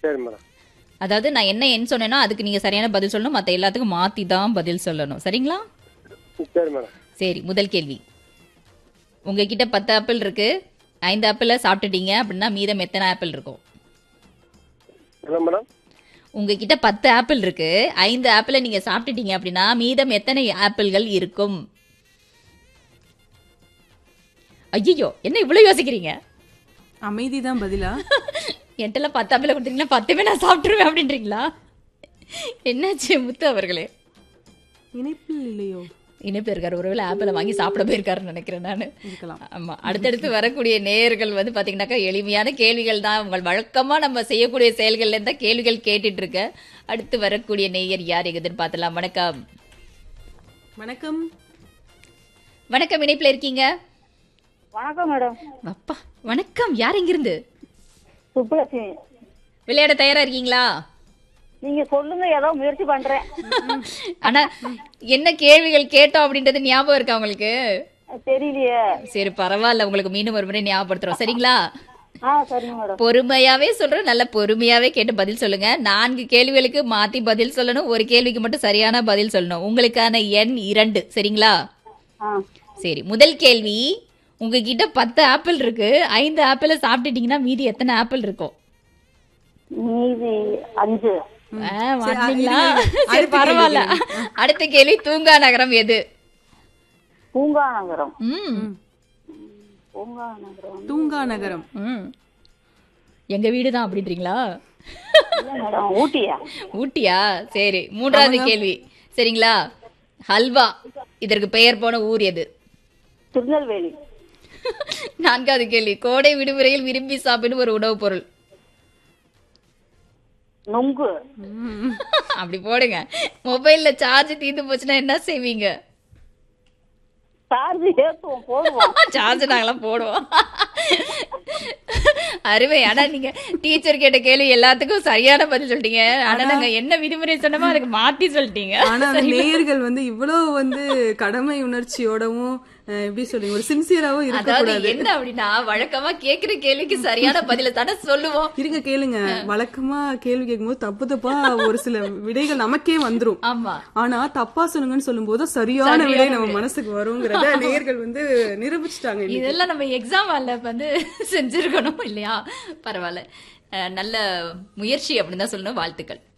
சரி மேடம் அதாவது நான் என்ன எண் சொன்னேனோ அதுக்கு நீங்க சரியான பதில் சொல்லணும் மத்த எல்லாத்துக்கும் மாத்தி தான் பதில் சொல்லணும் சரிங்களா சரி மேடம் சரி முதல் கேள்வி உங்ககிட்ட பத்து ஆப்பிள் இருக்கு ஐந்து ஆப்பிள சாப்பிட்டுட்டீங்க அப்படின்னா மீதம் எத்தனை ஆப்பிள் இருக்கும் என்ன மேடம் உங்ககிட்ட பத்து ஆப்பிள் இருக்கு ஐந்து ஆப்பிள நீங்க சாப்பிட்டுட்டீங்க அப்படின்னா மீதம் எத்தனை ஆப்பிள்கள் இருக்கும் ஐயோ என்ன இவ்வளவு யோசிக்கிறீங்க அமைதி தான் பதிலா என்கிட்ட பத்து ஆப்பிள கொடுத்தீங்கன்னா பத்துமே நான் சாப்பிட்டுருவேன் அப்படின்றீங்களா என்னாச்சு முத்து அவர்களே இணைப்பில் இல்லையோ இணைப்பு இருக்காரு ஒருவேளை ஆப்பிள வாங்கி சாப்பிட போயிருக்காருன்னு நினைக்கிறேன் நான் இருக்கலாம் ஆமா அடுத்தடுத்து வரக்கூடிய நேயர்கள் வந்து பாத்தீங்கன்னாக்கா எளிமையான கேள்விகள் தான் உங்கள் வழக்கமா நம்ம செய்யக்கூடிய செயல்கள்ல இருந்தா கேள்விகள் கேட்டுட்டு இருக்க அடுத்து வரக்கூடிய நேயர் யார் எகுதுன்னு பார்த்தலாம் வணக்கம் வணக்கம் வணக்கம் இணைப்புல இருக்கீங்க வணக்கம் மேடம் அப்பா வணக்கம் யார் எங்கிருந்து சுப்புலட்சுமி விளையாட தயாரா இருக்கீங்களா நீங்க சொல்லுங்க ஏதோ முயற்சி பண்றேன் ஆனா என்ன கேள்விகள் கேட்டோம் அப்படின்றது ஞாபகம் இருக்கா உங்களுக்கு தெரியலையே சரி பரவாயில்ல உங்களுக்கு மீண்டும் ஒரு முறை ஞாபகப்படுத்துறோம் சரிங்களா ஆ சரிங்க மேடம் பொறுமையாவே சொல்றேன் நல்ல பொறுமையாவே கேட்டு பதில் சொல்லுங்க நான்கு கேள்விகளுக்கு மாத்தி பதில் சொல்லணும் ஒரு கேள்விக்கு மட்டும் சரியான பதில் சொல்லணும் உங்களுக்கான எண் இரண்டு சரிங்களா ஆ சரி முதல் கேள்வி உங்ககிட்ட பத்து ஆப்பிள் இருக்கு ஐந்து ஆப்பிள சாப்பிட்டுட்டீங்கன்னா மீதி எத்தனை ஆப்பிள் இருக்கும் மீதி அஞ்சு ஆ, மாட்டீங்களா இருங்க, இருங்க. சரி அடுத்த பரவாயில்ல அடுத்த கேள்வி தூங்கா நகரம் எது பூங்கா நகரம் ம் பூங்கா நகரம் தூங்கா நகரம் ம் எங்க வீடு தான் அப்படின்றீங்களா இல்ல மேடம் ஊட்டியா ஊட்டியா சரி மூன்றாவது கேள்வி சரிங்களா ஹல்வா இதற்கு பெயர் போன ஊர் எது திருநெல்வேலி நான்காவது கேள்வி கோடை விடுமுறையில் விரும்பி சாப்பிடும் ஒரு உணவுப் பொருள் நொங்கு அப்படி போடுங்க மொபைல்ல சார்ஜ் தீர்ந்து போச்சுன்னா என்ன செய்வீங்க சார்ஜ் ஏத்துவோம் போடுவோம் சார்ஜ் நாங்களாம் போடுவோம் அருமை ஆனா நீங்க டீச்சர் கேட்ட கேள்வி எல்லாத்துக்கும் சரியான பதில் சொல்லிட்டீங்க ஆனா நாங்க என்ன விதிமுறை சொன்னோமோ அதுக்கு மாத்தி சொல்லிட்டீங்க ஆனா அந்த நேயர்கள் வந்து இவ்வளவு வந்து கடமை உணர்ச்சியோடவும் அஹ், எப்படி சொல்றீங்க ஒரு சின்சியராவும் அதாவது இருக்கக்கூடாது என்ன அப்படின்னா வழக்கமா கேக்குற கேள்விக்கு சரியான பதில தானே சொல்லுவோம் இருங்க கேளுங்க வழக்கமா கேள்வி கேட்கும்போது தப்பு தப்பா ஒரு சில விடைகள் நமக்கே வந்துரும் ஆமா ஆனா தப்பா சொல்லுங்கன்னு சொல்லும்போது சரியான விடை நம்ம மனசுக்கு வருங்கிறத நேயர்கள் வந்து நிரூபிச்சிட்டாங்க இன்னைக்கு. இதெல்லாம் நம்ம எக்ஸாம் ஹால்ல வந்து செஞ்சிருக்கணும் இல்லையா பரவாயில்ல அஹ் நல்ல முயற்சி அப்படின்னு தான் சொல்லணும் வாழ்த்துக்கள்